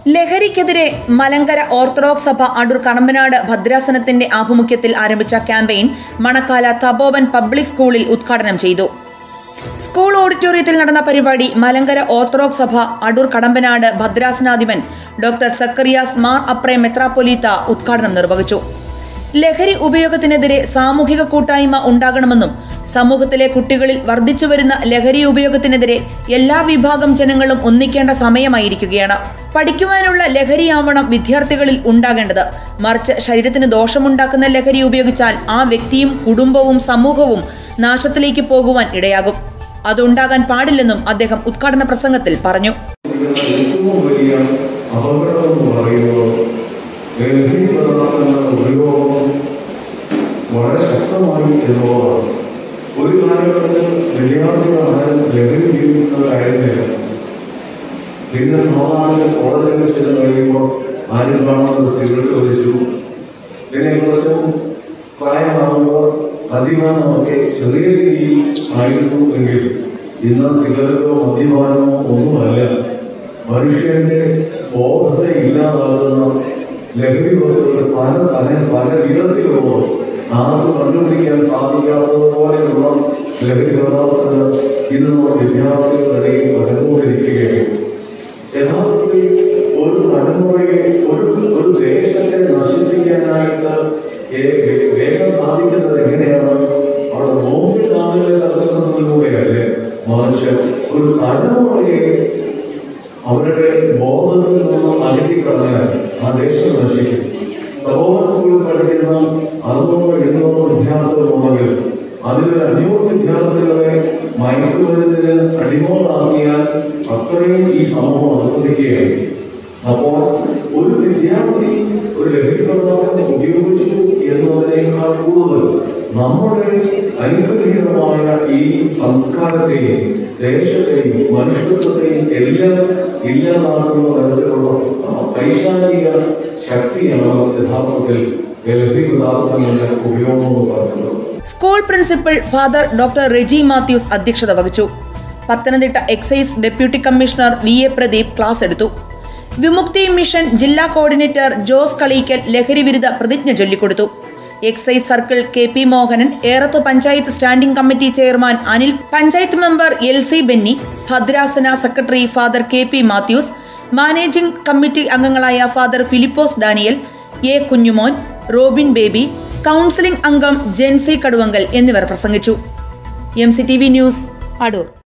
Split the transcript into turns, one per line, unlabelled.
ലഹരിക്കെതിരെ മലങ്കര ഓർത്തഡോക്സ് സഭ അടൂർ കടമ്പനാട് ഭദ്രാസനത്തിന്റെ ആഭിമുഖ്യത്തിൽ ആരംഭിച്ച ക്യാമ്പയിൻ മണക്കാല തപോവൻ പബ്ലിക് സ്കൂളിൽ ഉദ്ഘാടനം ചെയ്തു സ്കൂൾ ഓഡിറ്റോറിയത്തിൽ നടന്ന പരിപാടി മലങ്കര ഓർത്തഡോക്സ് സഭ അടൂർ കടമ്പനാട് ഭദ്രാസനാധിപൻ ഡോക്ടർ സക്കറിയാസ് മാർ അപ്രേ മെത്രാപ്പൊലീത്ത ഉദ്ഘാടനം നിർവഹിച്ചു ലഹരി ഉപയോഗത്തിനെതിരെ സാമൂഹിക കൂട്ടായ്മ ഉണ്ടാകണമെന്നും സമൂഹത്തിലെ കുട്ടികളിൽ വർദ്ധിച്ചുവരുന്ന ലഹരി ഉപയോഗത്തിനെതിരെ എല്ലാ വിഭാഗം ജനങ്ങളും ഒന്നിക്കേണ്ട സമയമായിരിക്കുകയാണ് പഠിക്കുവാനുള്ള ലഹരിയാവണം വിദ്യാർത്ഥികളിൽ ഉണ്ടാകേണ്ടത് മറിച്ച് ശരീരത്തിന് ദോഷമുണ്ടാക്കുന്ന ലഹരി ഉപയോഗിച്ചാൽ ആ വ്യക്തിയും കുടുംബവും സമൂഹവും നാശത്തിലേക്ക് പോകുവാൻ ഇടയാകും അതുണ്ടാകാൻ പാടില്ലെന്നും അദ്ദേഹം ഉദ്ഘാടന പ്രസംഗത്തിൽ പറഞ്ഞു
ചെയ്യുന്ന ഏറ്റവും വലിയ അപകടം എന്ന് പറയുന്നത് ലഹരി പദാർത്ഥങ്ങളുടെ ഉപയോഗം വളരെ ശക്തമായി എന്നുള്ളതാണ് ഒരു കാലഘട്ടത്തിൽ വിദ്യാർത്ഥികളാണ് ലഹരി ഉപയോഗിക്കുന്നവരായിരുന്നില്ല പിന്നെ സാധാരണ കോളേജിൽ ചെന്ന് കഴിയുമ്പോൾ ആരും കാണാത്ത സിഗരറ്റ് വലിച്ചു പിന്നെ കുറച്ച് പ്രായമാകുമ്പോൾ മദ്യപാനമൊക്കെ ചെറിയ രീതിയിൽ ആയിരുന്നു എങ്കിൽ ഇന്ന് സിഗരറ്റോ മദ്യപാനമോ ഒന്നുമല്ല മനുഷ്യന്റെ ബോധത ഇല്ലാതാകുന്ന ലഹരി വസ്തുക്കൾ പല പല പല വിധത്തിലുള്ള ആർക്കും കണ്ടുപിടിക്കാൻ സാധിക്കാത്തതുപോലെയുള്ള ലഹരി പദാർത്ഥങ്ങൾ ഇന്ന് നമ്മുടെ വിദ്യാർത്ഥികളുടെ വരന്നുകൊണ്ടിരിക്കുകയാണ് യഥാർത്ഥത്തിൽ ഒരു തലമുറയെ ഒരു ഒരു ദേശത്തെ നശിപ്പിക്കാനായിട്ട് ഏ- വേ- വേഗം സാധിക്കുന്നത് എങ്ങനെയാണ് അവിടെ നോമ്പി നാളിലെ നടത്തുന്നതിലൂടെയല്ലേ മറിച്ച് ഒരു തലമുറയെ അവരുടെ ബോധത്തിൽ നിന്നും അകറ്റിക്കളഞ്ഞാൽ ആ ദേശം നശിക്കും പ്രബോധന സ്കൂളിൽ പഠിക്കുന്ന അറുന്നൂറ് എഴുന്നൂറ് വിദ്യാർത്ഥികളുണ്ടെങ്കിൽ അതിലൊരു അഞ്ഞൂറ് വിദ്യാർത്ഥികളെ മയക്കുമരുന്നിന് അടിമകളാക്കിയാൽ അത്രയും ഈ സമൂഹം അനുവദിക്കുകയാണ് അപ്പോൾ ഒരു വിദ്യാർത്ഥി ഒരു ലഹരി പദാർത്ഥം ഉപയോഗിച്ചു എന്നതിനേക്കാൾ കൂടുതൽ നമ്മുടെ അനുഗ്രഹീതമായ ഈ സംസ്കാരത്തെയും ദേശത്തെയും മനുഷ്യത്വത്തെയും എല്ലാം ഇല്ലാതാക്കുന്ന തരത്തിലുള്ള ആ പൈശാചിക ശക്തിയാണ് യഥാർത്ഥത്തിൽ ലഹരി പദാർത്ഥങ്ങളുടെ ഉപയോഗം എന്ന് പറയുന്നത്
school principal father doctor Reji Mathews അധ്യക്ഷത വഹിച്ചു Pathanamthitta excise deputy commissioner V A Pradeep class എടുത്തു വിമുക്തി മിഷൻ ജില്ലാ കോർഡിനേറ്റർ ജോസ് കളീക്കൽ ലഹരി വിരുദ്ധ പ്രതിജ്ഞ ചൊല്ലിക്കൊടുത്തു excise circle K P Mohanan Erathu panchayat standing committee chairman Anil panchayat member L C Benny ഭദ്രാസന secretary father K P Mathews managing committee അംഗങ്ങളായ father Philipose Daniel A Kunjumon Robin Baby counselling അംഗം ജെൻസി കടുവങ്കൽ എന്നിവർ പ്രസംഗിച്ചു M C T V news Adoor